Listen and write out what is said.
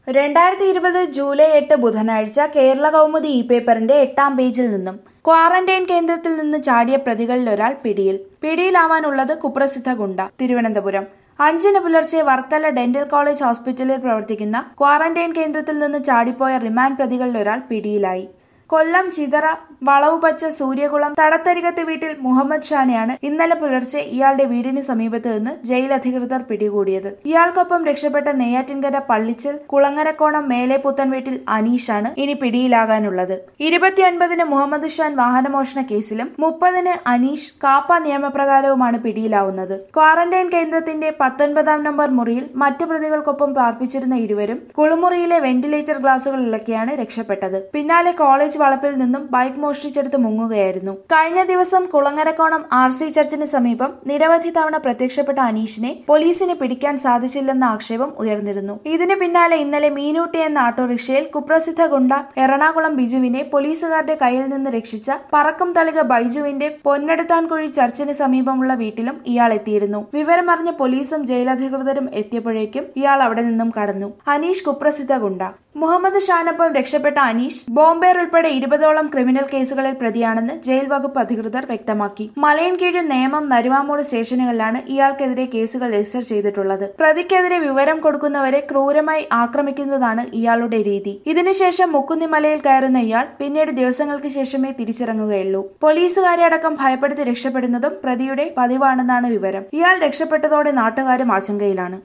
രണ്ടായിരത്തി ഇരുപത് ജൂലൈ എട്ട് ബുധനാഴ്ച കേരള കൗമുദി ഇ പേപ്പറിന്റെ എട്ടാം പേജിൽ നിന്നും ക്വാറന്റൈൻ കേന്ദ്രത്തിൽ നിന്ന് ചാടിയ പ്രതികളിൽ ഒരാൾ പിടിയിൽ പിടിയിലാവാനുള്ളത് കുപ്രസിദ്ധ ഗുണ്ട തിരുവനന്തപുരം അഞ്ചിന് പുലർച്ചെ വർക്കല ഡെന്റൽ കോളേജ് ഹോസ്പിറ്റലിൽ പ്രവർത്തിക്കുന്ന ക്വാറന്റൈൻ കേന്ദ്രത്തിൽ നിന്ന് ചാടിപ്പോയ റിമാൻഡ് പ്രതികളിൽ ഒരാൾ പിടിയിലായി കൊല്ലം ചിതറ വളവുപച്ച സൂര്യകുളം തടത്തരികത്ത് വീട്ടിൽ മുഹമ്മദ് ഷാനെയാണ് ഇന്നലെ പുലർച്ചെ ഇയാളുടെ വീടിന് സമീപത്ത് നിന്ന് ജയിൽ അധികൃതർ പിടികൂടിയത് ഇയാൾക്കൊപ്പം രക്ഷപ്പെട്ട നെയ്യാറ്റിൻകര പള്ളിച്ചൽ കുളങ്ങരക്കോണം മേലെ പുത്തൻ വീട്ടിൽ അനീഷാണ് ഇനി പിടിയിലാകാനുള്ളത് ഇരുപത്തിയൊൻപതിന് മുഹമ്മദ് ഷാൻ വാഹനമോഷണ കേസിലും മുപ്പതിന് അനീഷ് കാപ്പ നിയമപ്രകാരവുമാണ് പിടിയിലാവുന്നത് ക്വാറന്റൈൻ കേന്ദ്രത്തിന്റെ പത്തൊൻപതാം നമ്പർ മുറിയിൽ മറ്റു പ്രതികൾക്കൊപ്പം പാർപ്പിച്ചിരുന്ന ഇരുവരും കുളിമുറിയിലെ വെന്റിലേറ്റർ ഗ്ലാസുകൾ ഇളക്കിയാണ് രക്ഷപ്പെട്ടത് പിന്നാലെ കോളേജ് വളപ്പിൽ നിന്നും ബൈക്ക് മോഷ്ടിച്ചെടുത്ത് മുങ്ങുകയായിരുന്നു കഴിഞ്ഞ ദിവസം കുളങ്ങരക്കോണം ആർ സി ചർച്ചിന് സമീപം നിരവധി തവണ പ്രത്യക്ഷപ്പെട്ട അനീഷിനെ പോലീസിന് പിടിക്കാൻ സാധിച്ചില്ലെന്ന ആക്ഷേപം ഉയർന്നിരുന്നു ഇതിന് പിന്നാലെ ഇന്നലെ മീനൂട്ടി എന്ന ഓട്ടോറിക്ഷയിൽ കുപ്രസിദ്ധ ഗുണ്ട എറണാകുളം ബിജുവിനെ പോലീസുകാരുടെ കയ്യിൽ നിന്ന് രക്ഷിച്ച പറക്കം തളിക ബൈജുവിന്റെ പൊന്നെടുത്താൻകുഴി ചർച്ചിന് സമീപമുള്ള വീട്ടിലും ഇയാൾ എത്തിയിരുന്നു വിവരമറിഞ്ഞ പോലീസും ജയിലധികൃതരും എത്തിയപ്പോഴേക്കും ഇയാൾ അവിടെ നിന്നും കടന്നു അനീഷ് കുപ്രസിദ്ധ ഗുണ്ട മുഹമ്മദ് ഷാനൊപ്പം രക്ഷപ്പെട്ട അനീഷ് ബോംബേർ ഉൾപ്പെടെ ഇരുപതോളം ക്രിമിനൽ കേസുകളിൽ പ്രതിയാണെന്ന് ജയിൽ വകുപ്പ് അധികൃതർ വ്യക്തമാക്കി മലയൻകീഴ് നേമം നരുവാമൂട് സ്റ്റേഷനുകളിലാണ് ഇയാൾക്കെതിരെ കേസുകൾ രജിസ്റ്റർ ചെയ്തിട്ടുള്ളത് പ്രതിക്കെതിരെ വിവരം കൊടുക്കുന്നവരെ ക്രൂരമായി ആക്രമിക്കുന്നതാണ് ഇയാളുടെ രീതി ഇതിനുശേഷം മുക്കുന്നിമലയിൽ കയറുന്ന ഇയാൾ പിന്നീട് ദിവസങ്ങൾക്ക് ശേഷമേ തിരിച്ചിറങ്ങുകയുള്ളൂ പോലീസുകാരെ അടക്കം ഭയപ്പെടുത്തി രക്ഷപ്പെടുന്നതും പ്രതിയുടെ പതിവാണെന്നാണ് വിവരം ഇയാൾ രക്ഷപ്പെട്ടതോടെ നാട്ടുകാരും ആശങ്കയിലാണ്